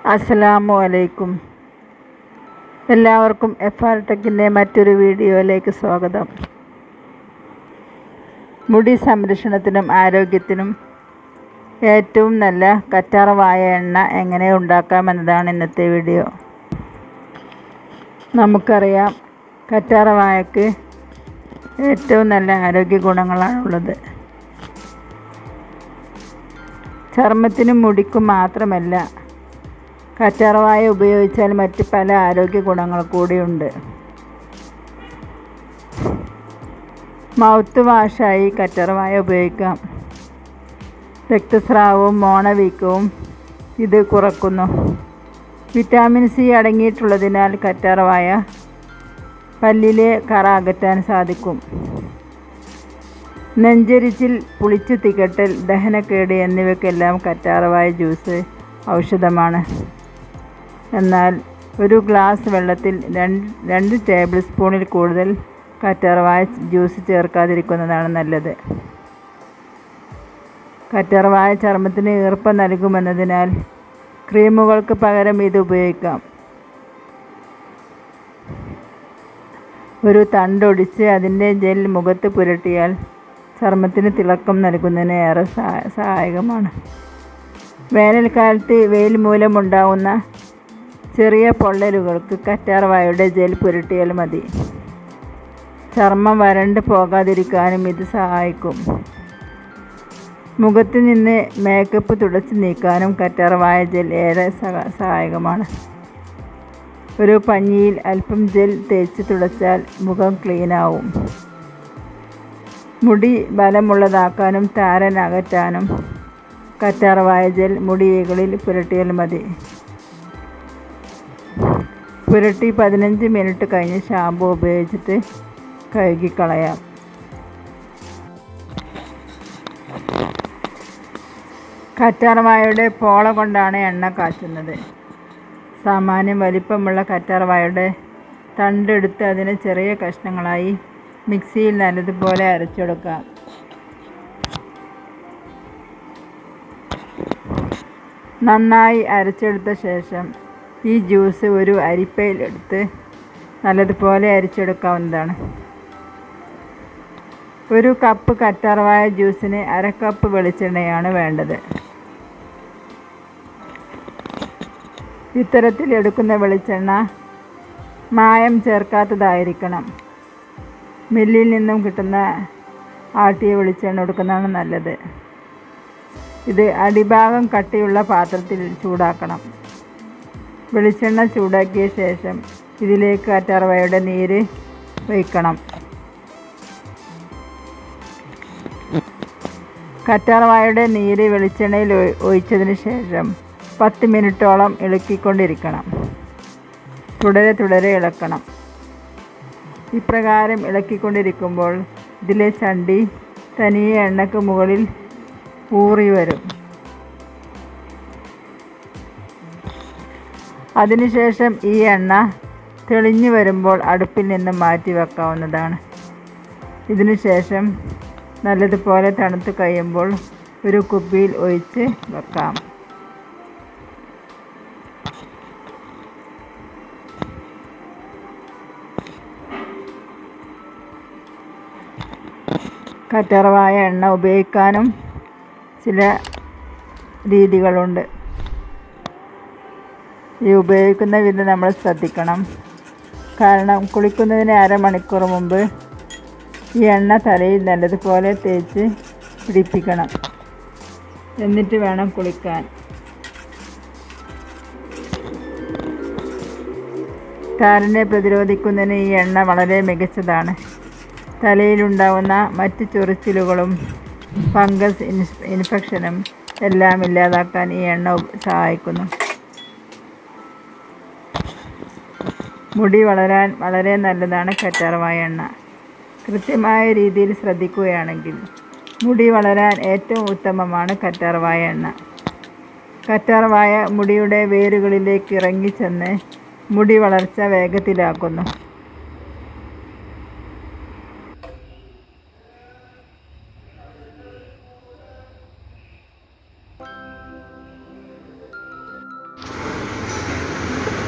അസ്സലാമു അലൈക്കും എല്ലാവർക്കും എഫ് ആർ ടെക്കിൻ്റെ മറ്റൊരു വീഡിയോയിലേക്ക് സ്വാഗതം മുടി സംരക്ഷണത്തിനും ആരോഗ്യത്തിനും ഏറ്റവും നല്ല കറ്റാർവാഴ എണ്ണ എങ്ങനെ ഉണ്ടാക്കാമെന്നതാണ് ഇന്നത്തെ വീഡിയോ നമുക്കറിയാം കറ്റാർവാഴക്ക് ഏറ്റവും നല്ല ആരോഗ്യ ഗുണങ്ങളാണുള്ളത് ചർമ്മത്തിനും മുടിക്കും മാത്രമല്ല കറ്റാർവാഴ ഉപയോഗിച്ചാൽ മറ്റ് പല ആരോഗ്യ ഗുണങ്ങൾ കൂടിയുണ്ട് മൗത്ത് വാഷായി കറ്റാർവാഴ ഉപയോഗിക്കാം രക്തസ്രാവവും മോണവീക്കവും ഇത് കുറക്കുന്നു വിറ്റാമിൻ സി അടങ്ങിയിട്ടുള്ളതിനാൽ കറ്റാർവാഴ പല്ലിലെ കറ അകറ്റാൻ സാധിക്കും നെഞ്ചരിച്ചിൽ പുളിച്ചു തികട്ടൽ ദഹനക്കേട് എന്നിവയ്ക്കെല്ലാം കറ്റാർവാഴ ജ്യൂസ് ഔഷധമാണ് എന്നാൽ ഒരു ഗ്ലാസ് വെള്ളത്തിൽ രണ്ട് രണ്ട് ടേബിൾ സ്പൂണിൽ കൂടുതൽ കറ്റാർവാഴ ജ്യൂസ് ചേർക്കാതിരിക്കുന്നതാണ് നല്ലത് കറ്റാർവാഴ ചർമ്മത്തിന് ഈർപ്പം നൽകുമെന്നതിനാൽ ക്രീമുകൾക്ക് പകരം ഇത് ഉപയോഗിക്കാം ഒരു തണ്ടൊടിച്ച് അതിൻ്റെ ജെൽ മുഖത്ത് പുരട്ടിയാൽ ചർമ്മത്തിന് തിളക്കം നൽകുന്നതിന് ഏറെ സഹായകമാണ് വേനൽക്കാലത്ത് വെയിൽ മൂലമുണ്ടാവുന്ന ചെറിയ പൊള്ളലുകൾക്ക് കറ്റാർവാഴയുടെ ജെൽ പുരട്ടിയാൽ മതി ചർമ്മം വരണ്ട് പോകാതിരിക്കാനും ഇത് സഹായിക്കും മുഖത്ത് നിന്ന് മേക്കപ്പ് തുടച്ച് നീക്കാനും കറ്റാർവാഴ ജെൽ ഏറെ സഹായകമാണ് ഒരു പഞ്ഞിയിൽ അല്പം ജെൽ തേച്ച് തുടച്ചാൽ മുഖം ക്ലീനാവും മുടി ബലമുള്ളതാക്കാനും താരൻ അകറ്റാനും കറ്റാർവാഴ ജെൽ മുടികളിൽ പുരട്ടിയാൽ മതി പുരട്ടി പതിനഞ്ച് മിനിറ്റ് കഴിഞ്ഞ് ഷാമ്പു ഉപയോഗിച്ചിട്ട് കഴുകിക്കളയാം കറ്റാർവാഴയുടെ പോള കൊണ്ടാണ് എണ്ണ കാച്ചുന്നത് സാമാന്യം വലിപ്പമുള്ള കറ്റാർവാഴയുടെ തണ്ടെടുത്ത് അതിനെ ചെറിയ കഷ്ണങ്ങളായി മിക്സിയിൽ നല്ലതുപോലെ അരച്ചെടുക്കാം നന്നായി അരച്ചെടുത്ത ശേഷം ഈ ജ്യൂസ് ഒരു അരിപ്പയിലെടുത്ത് നല്ലതുപോലെ അരിച്ചെടുക്കാവുന്നതാണ് ഒരു കപ്പ് കറ്റാർവാഴ ജ്യൂസിന് അര കപ്പ് വെളിച്ചെണ്ണയാണ് വേണ്ടത് ഇത്തരത്തിൽ എടുക്കുന്ന വെളിച്ചെണ്ണ മായം ചേർക്കാത്തതായിരിക്കണം മില്ലിൽ നിന്നും കിട്ടുന്ന ആട്ടിയ വെളിച്ചെണ്ണ എടുക്കുന്നതാണ് നല്ലത് ഇത് അടിഭാഗം കട്ടിയുള്ള പാത്രത്തിൽ ചൂടാക്കണം വെളിച്ചെണ്ണ ചൂടാക്കിയ ശേഷം ഇതിലേക്ക് കറ്റാർവാഴയുടെ നീര് ഒഴിക്കണം കറ്റാർവാഴയുടെ നീര് വെളിച്ചെണ്ണയിൽ ഒഴിച്ചതിന് ശേഷം പത്ത് മിനിറ്റോളം ഇളക്കിക്കൊണ്ടിരിക്കണം തുടരെ തുടരെ ഇളക്കണം ഇപ്രകാരം ഇളക്കിക്കൊണ്ടിരിക്കുമ്പോൾ ഇതിലെ ചണ്ടി തനിയെ എണ്ണക്ക് മുകളിൽ ഊറി വരും അതിനുശേഷം ഈ എണ്ണ തെളിഞ്ഞു വരുമ്പോൾ അടുപ്പിൽ നിന്ന് മാറ്റി വെക്കാവുന്നതാണ് ഇതിനുശേഷം നല്ലതുപോലെ തണുത്ത് കഴിയുമ്പോൾ ഒരു കുപ്പിയിൽ ഒഴിച്ച് വെക്കാം കറ്റാർവാഴ എണ്ണ ഉപയോഗിക്കാനും ചില രീതികളുണ്ട് ഈ ഉപയോഗിക്കുന്ന വിധം നമ്മൾ ശ്രദ്ധിക്കണം കാരണം കുളിക്കുന്നതിന് അരമണിക്കൂർ മുമ്പ് ഈ എണ്ണ തലയിൽ നല്ലതുപോലെ തേച്ച് പിടിപ്പിക്കണം എന്നിട്ട് വേണം കുളിക്കാൻ താരനെ പ്രതിരോധിക്കുന്നതിന് ഈ എണ്ണ വളരെ മികച്ചതാണ് തലയിലുണ്ടാവുന്ന മറ്റ് ചൊറിച്ചിലുകളും ഫംഗസ് ഇൻഫെക്ഷനും എല്ലാം ഇല്ലാതാക്കാൻ ഈ എണ്ണ സഹായിക്കുന്നു മുടി വളരാൻ വളരെ നല്ലതാണ് കറ്റാർവാഴ എണ്ണ കൃത്യമായ രീതിയിൽ ശ്രദ്ധിക്കുകയാണെങ്കിൽ മുടി വളരാൻ ഏറ്റവും ഉത്തമമാണ് കറ്റാർവാഴ എണ്ണ കറ്റാർവാഴ മുടിയുടെ വേരുകളിലേക്ക് ഇറങ്ങിച്ചെന്ന് മുടി വളർച്ച വേഗത്തിലാക്കുന്നു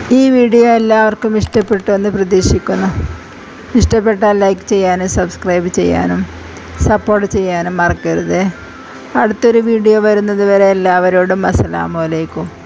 ഈ വീഡിയോ എല്ലാവർക്കും ഇഷ്ടപ്പെട്ടു എന്ന് പ്രതീക്ഷിക്കുന്നു ഇഷ്ടപ്പെട്ടാൽ ലൈക്ക് ചെയ്യാനും സബ്സ്ക്രൈബ് ചെയ്യാനും സപ്പോർട്ട് ചെയ്യാനും മറക്കരുത് അടുത്തൊരു വീഡിയോ വരുന്നത് വരെ എല്ലാവരോടും അസ്സലാമു അലൈക്കും